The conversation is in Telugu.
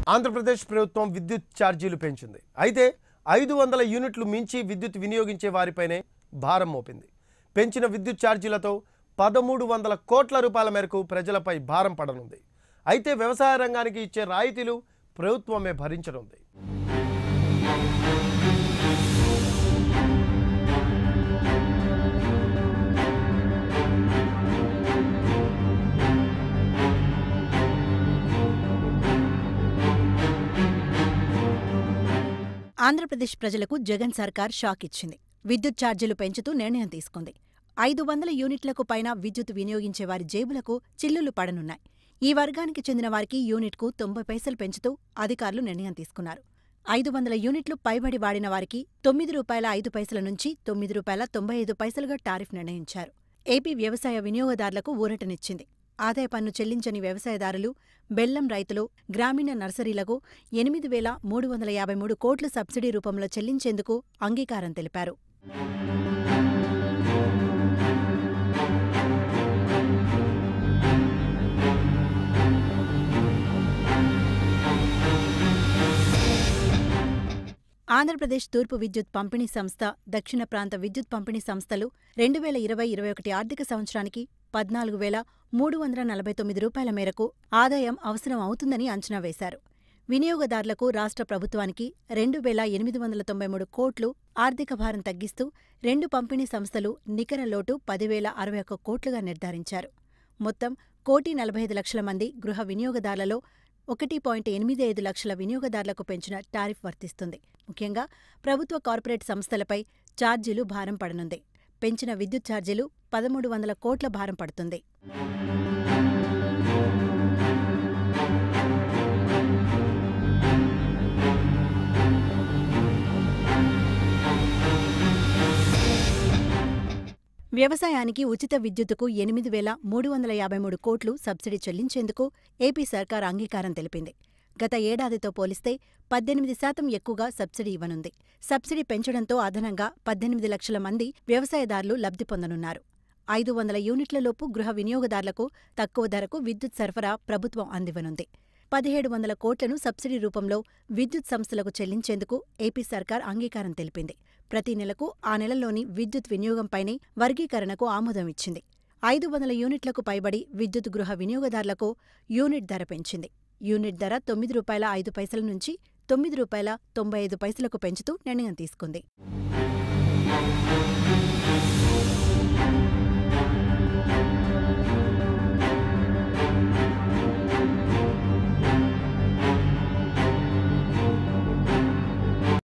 ఆంధ్రప్రదేశ్ ప్రభుత్వం విద్యుత్ ఛార్జీలు పెంచింది అయితే ఐదు వందల యూనిట్లు మించి విద్యుత్ వినియోగించే వారిపైనే భారం మోపింది పెంచిన విద్యుత్ ఛార్జీలతో పదమూడు వందల కోట్ల రూపాయల మేరకు ప్రజలపై భారం పడనుంది అయితే వ్యవసాయ రంగానికి ఇచ్చే రాయితీలు ప్రభుత్వమే భరించనుంది ఆంధ్రప్రదేశ్ ప్రజలకు జగన్ సర్కార్ షాక్ ఇచ్చింది విద్యుత్ ఛార్జీలు పెంచుతూ నిర్ణయం తీసుకుంది ఐదు వందల యూనిట్లకు పైన విద్యుత్ వినియోగించే వారి జేబులకు చిల్లులు పడనున్నాయి ఈ వర్గానికి చెందిన వారికి యూనిట్కు తొంభై పైసలు పెంచుతూ అధికారులు నిర్ణయం తీసుకున్నారు ఐదు వందల యూనిట్లు పైబడి వాడిన వారికి తొమ్మిది రూపాయల ఐదు పైసల నుంచి తొమ్మిది రూపాయల తొంభై ఐదు పైసలుగా టారిఫ్ నిర్ణయించారు ఏపీ వ్యవసాయ వినియోగదారులకు ఊరటనిచ్చింది ఆదాయ పన్ను చెల్లించని వ్యవసాయదారులు బెల్లం రైతులు గ్రామీణ నర్సరీలకు ఎనిమిది వేల మూడు వందల యాభై మూడు కోట్ల సబ్సిడీ రూపంలో చెల్లించేందుకు అంగీకారం తెలిపారు ఆంధ్రప్రదేశ్ తూర్పు విద్యుత్ పంపిణీ సంస్థ దక్షిణ ప్రాంత విద్యుత్ పంపిణీ సంస్థలు రెండు వేల ఇరవై ఇరవై ఒకటి ఆర్థిక సంవత్సరానికి పద్నాలుగు వేల మూడు వందల నలభై తొమ్మిది రూపాయల మేరకు ఆదాయం అవసరం అవుతుందని అంచనా వేశారు వినియోగదారులకు రాష్ట్ర ప్రభుత్వానికి రెండు వేల ఎనిమిది వందల తొంభై మూడు కోట్లు ఆర్థిక భారం తగ్గిస్తూ రెండు పంపిణీ సంస్థలు నికర లోటు పదివేల అరవై ఒక్క కోట్లుగా నిర్ధారించారు మొత్తం కోటి నలభై ఐదు లక్షల మంది గృహ వినియోగదారులలో ఒకటి పాయింట్ ఎనిమిది ఐదు లక్షల వినియోగదారులకు పెంచిన టారిఫ్ వర్తిస్తుంది ముఖ్యంగా ప్రభుత్వ కార్పొరేట్ సంస్థలపై ఛార్జీలు భారం పడనుంది పెంచిన విద్యుత్ ఛార్జీలు పదమూడు వందల కోట్ల భారం పడుతుంది వ్యవసాయానికి ఉచిత విద్యుత్తుకు ఎనిమిది వేల మూడు వందల యాభై మూడు కోట్లు సబ్సిడీ చెల్లించేందుకు ఏపీ సర్కార్ అంగీకారం తెలిపింది గత ఏడాదితో పోలిస్తే పద్దెనిమిది శాతం ఎక్కువగా సబ్సిడీ ఇవ్వనుంది సబ్సిడీ పెంచడంతో అదనంగా పద్దెనిమిది లక్షల మంది వ్యవసాయదారులు లబ్ధి పొందనున్నారు ఐదు వందల యూనిట్లలోపు గృహ వినియోగదారులకు తక్కువ ధరకు విద్యుత్ సరఫరా ప్రభుత్వం అందివ్వనుంది పదిహేడు వందల కోట్లను సబ్సిడీ రూపంలో విద్యుత్ సంస్థలకు చెల్లించేందుకు ఏపీ సర్కార్ అంగీకారం తెలిపింది ప్రతి నెలకు ఆ నెలలోని విద్యుత్ వినియోగంపైనే వర్గీకరణకు ఆమోదం ఇచ్చింది ఐదు వందల యూనిట్లకు పైబడి విద్యుత్ గృహ వినియోగదారులకు యూనిట్ ధర పెంచింది యూనిట్ ధర తొమ్మిది రూపాయల ఐదు పైసల నుంచి తొమ్మిది రూపాయల తొంభై ఐదు పైసలకు పెంచుతూ నిర్ణయం తీసుకుంది